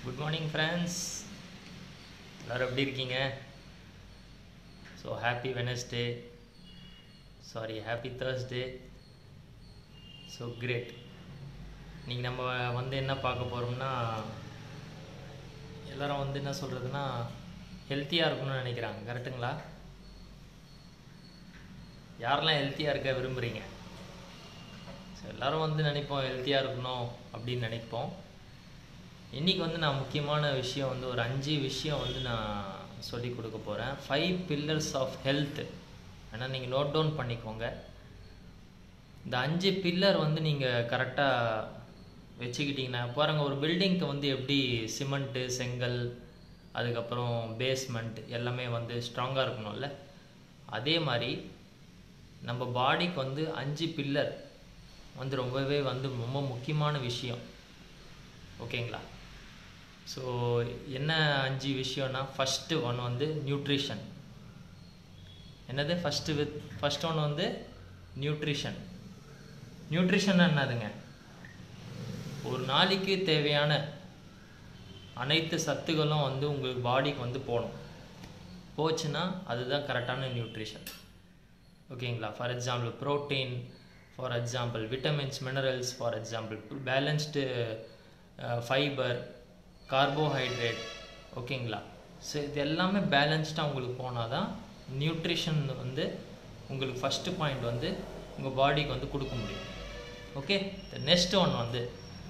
good morning friends எல்லோரும் எப்படி இருக்கீங்க so happy Wednesday sorry happy Thursday so great இன்றைக்கி நம்ம வந்து என்ன பார்க்க போகிறோம்னா எல்லாரும் வந்து என்ன சொல்கிறதுனா ஹெல்த்தியாக இருக்கணும்னு நினைக்கிறாங்க கரெக்டுங்களா யாரெல்லாம் ஹெல்த்தியாக இருக்க விரும்புகிறீங்க ஸோ எல்லோரும் வந்து நினைப்போம் ஹெல்த்தியாக இருக்கணும் அப்படின்னு நினைப்போம் இன்றைக்கி வந்து நான் முக்கியமான விஷயம் வந்து ஒரு அஞ்சு விஷயம் வந்து நான் சொல்லி கொடுக்க போகிறேன் ஃபைவ் பில்லர்ஸ் ஆஃப் ஹெல்த் ஆனால் நீங்கள் நோட் டவுன் பண்ணிக்கோங்க இந்த அஞ்சு பில்லர் வந்து நீங்கள் கரெக்டாக வச்சுக்கிட்டிங்கன்னா பாருங்க ஒரு பில்டிங்க்கு வந்து எப்படி சிமெண்ட்டு செங்கல் அதுக்கப்புறம் பேஸ்மெண்ட் எல்லாமே வந்து ஸ்ட்ராங்காக இருக்கணும்ல அதே மாதிரி நம்ம பாடிக்கு வந்து அஞ்சு பில்லர் வந்து ரொம்பவே வந்து ரொம்ப முக்கியமான விஷயம் ஓகேங்களா ஸோ என்ன அஞ்சு விஷயம்னா ஃபஸ்ட்டு ஒன் வந்து நியூட்ரிஷன் என்னது ஃபஸ்ட்டு வித் ஃபஸ்ட் ஒன் வந்து நியூட்ரிஷன் நியூட்ரிஷன் என்னதுங்க ஒரு நாளைக்கு தேவையான அனைத்து சத்துக்களும் வந்து உங்களுக்கு பாடிக்கு வந்து போகணும் போச்சுன்னா அதுதான் கரெக்டான நியூட்ரிஷன் ஓகேங்களா for example protein for example vitamins minerals for example balanced fibre carbohydrate ஓகேங்களா ஸோ இது எல்லாமே பேலன்ஸ்டாக உங்களுக்கு போனால் தான் நியூட்ரிஷன் வந்து உங்களுக்கு ஃபஸ்ட்டு பாயிண்ட் வந்து உங்கள் பாடிக்கு வந்து கொடுக்க முடியும் ஓகே நெக்ஸ்ட் ஒன் வந்து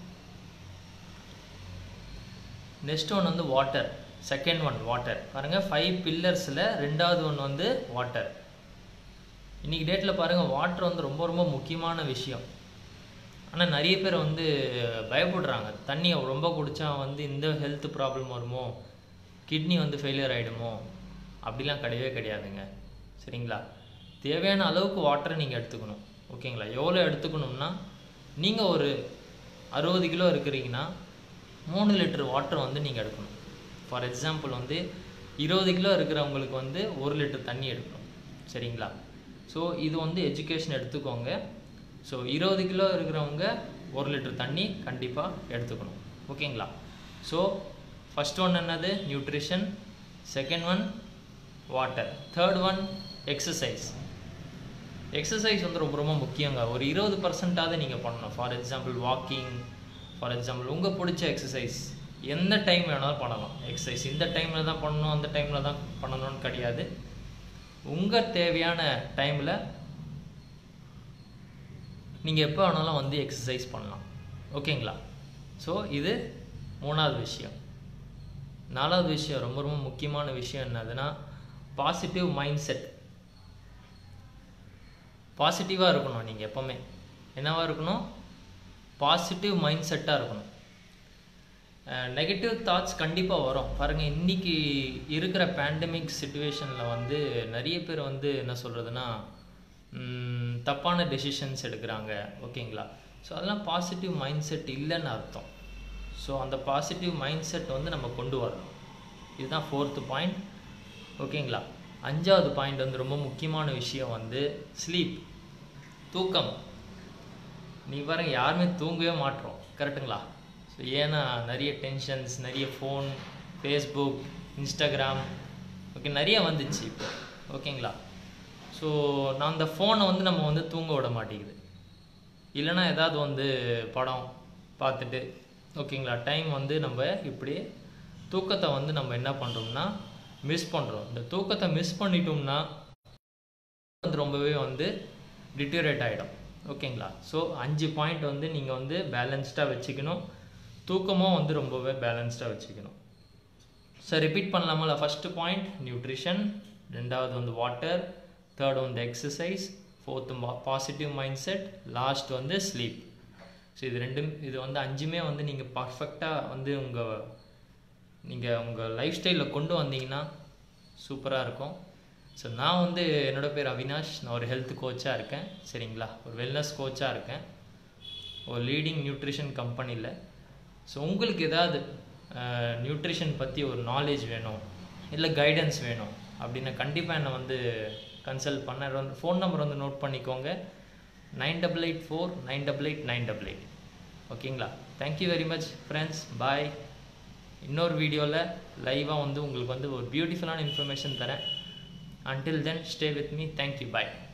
நெக்ஸ்ட் ஒன் வந்து வாட்டர் செகண்ட் ஒன் வாட்டர் பாருங்கள் ஃபைவ் பில்லர்ஸில் ரெண்டாவது ஒன் வந்து வாட்டர் இன்றைக்கி டேட்டில் பாருங்கள் வாட்டர் வந்து ரொம்ப ரொம்ப முக்கியமான விஷயம் ஆனால் நிறைய பேர் வந்து பயப்படுறாங்க தண்ணியை ரொம்ப குடித்தா வந்து இந்த ஹெல்த் ப்ராப்ளம் வருமோ கிட்னி வந்து ஃபெயிலியர் ஆகிடுமோ அப்படிலாம் கிடையவே கிடையாதுங்க சரிங்களா தேவையான அளவுக்கு வாட்டரை நீங்கள் எடுத்துக்கணும் ஓகேங்களா எவ்வளோ எடுத்துக்கணும்னா நீங்கள் ஒரு அறுபது கிலோ இருக்கிறீங்கன்னா மூணு லிட்டர் வாட்டர் வந்து நீங்கள் எடுக்கணும் ஃபார் எக்ஸாம்பிள் வந்து இருபது கிலோ இருக்கிறவங்களுக்கு வந்து ஒரு லிட்டர் தண்ணி எடுக்கணும் சரிங்களா ஸோ இது வந்து எஜுகேஷன் எடுத்துக்கோங்க ஸோ இருபது கிலோ இருக்கிறவங்க ஒரு லிட்டர் தண்ணி கண்டிப்பாக எடுத்துக்கணும் ஓகேங்களா ஸோ ஃபஸ்ட் ஒன் என்னது nutrition second one water third one exercise exercise வந்து ரொம்ப ரொம்ப முக்கியங்க ஒரு இருபது பர்சன்டாவது நீங்கள் பண்ணணும் for example walking for example உங்கள் பிடிச்ச எக்ஸசைஸ் எந்த டைம் வேணாலும் பண்ணலாம் எக்ஸசைஸ் இந்த டைமில் தான் பண்ணணும் அந்த டைமில் தான் பண்ணணும்னு கிடையாது உங்கள் தேவையான டைமில் நீங்கள் எப்போ வேணாலும் வந்து எக்ஸசைஸ் பண்ணலாம் ஓகேங்களா ஸோ இது மூணாவது விஷயம் நாலாவது விஷயம் ரொம்ப ரொம்ப முக்கியமான விஷயம் என்னதுன்னா பாசிட்டிவ் மைண்ட் செட் பாசிட்டிவாக இருக்கணும் நீங்கள் எப்போவுமே என்னவாக இருக்கணும் பாசிட்டிவ் மைண்ட் செட்டாக இருக்கணும் நெகட்டிவ் தாட்ஸ் கண்டிப்பாக வரும் பாருங்கள் இன்றைக்கி இருக்கிற பேண்டமிக் சுச்சுவேஷனில் வந்து நிறைய பேர் வந்து என்ன சொல்கிறதுனா தப்பான டெசிஷன்ஸ் எடுக்கிறாங்க ஓகேங்களா ஸோ அதெல்லாம் பாசிட்டிவ் மைண்ட் செட் இல்லைன்னு அர்த்தம் ஸோ அந்த பாசிட்டிவ் மைண்ட் செட் வந்து நம்ம கொண்டு வரணும் இதுதான் ஃபோர்த்து பாயிண்ட் ஓகேங்களா அஞ்சாவது பாயிண்ட் வந்து ரொம்ப முக்கியமான விஷயம் வந்து ஸ்லீப் தூக்கம் நீ பாருங்க யாருமே தூங்கவே மாட்டோம் கரெக்டுங்களா ஸோ ஏன்னா நிறைய டென்ஷன்ஸ் நிறைய ஃபோன் ஃபேஸ்புக் இன்ஸ்டாகிராம் ஓகே நிறைய வந்துச்சு இப்போ ஓகேங்களா ஸோ நான் அந்த ஃபோனை வந்து நம்ம வந்து தூங்க விட மாட்டேங்குது இல்லைனா ஏதாவது வந்து படம் பார்த்துட்டு ஓகேங்களா டைம் வந்து நம்ம இப்படி தூக்கத்தை வந்து நம்ம என்ன பண்ணுறோம்னா மிஸ் பண்ணுறோம் இந்த தூக்கத்தை மிஸ் பண்ணிட்டோம்னா வந்து ரொம்பவே வந்து டிட்டரேட் ஆகிடும் ஓகேங்களா ஸோ அஞ்சு பாயிண்ட் வந்து நீங்கள் வந்து பேலன்ஸ்டாக வச்சுக்கணும் தூக்கமும் வந்து ரொம்பவே பேலன்ஸ்டாக வச்சுக்கணும் ஸோ ரிப்பீட் பண்ணலாமல ஃபஸ்ட்டு பாயிண்ட் நியூட்ரிஷன் ரெண்டாவது வந்து வாட்டர் தேர்ட் வந்து exercise fourth positive mind set last வந்து ஸ்லீப் ஸோ இது ரெண்டும் இது வந்து அஞ்சுமே வந்து நீங்கள் பர்ஃபெக்டாக வந்து உங்கள் நீங்கள் உங்கள் லைஃப் ஸ்டைலில் கொண்டு வந்தீங்கன்னா சூப்பராக இருக்கும் ஸோ நான் வந்து என்னோடய பேர் அவினாஷ் நான் ஒரு ஹெல்த் கோச்சாக இருக்கேன் சரிங்களா ஒரு வெல்னஸ் கோச்சாக இருக்கேன் ஒரு லீடிங் நியூட்ரிஷன் கம்பெனியில் ஸோ உங்களுக்கு ஏதாவது நியூட்ரிஷன் பற்றி ஒரு நாலேஜ் வேணும் இல்லை கைடன்ஸ் வேணும் அப்படின்னா கண்டிப்பாக என்னை வந்து கன்சல்ட் பண்ண வந்து ஃபோன் நம்பர் வந்து நோட் பண்ணிக்கோங்க nine double eight four nine double eight nine double eight ஓகேங்களா thank you very much friends bye இன்னொரு வீடியோவில் லைவாக வந்து உங்களுக்கு வந்து ஒரு பியூட்டிஃபுல்லான இன்ஃபர்மேஷன் தரேன் until then stay with me thank you bye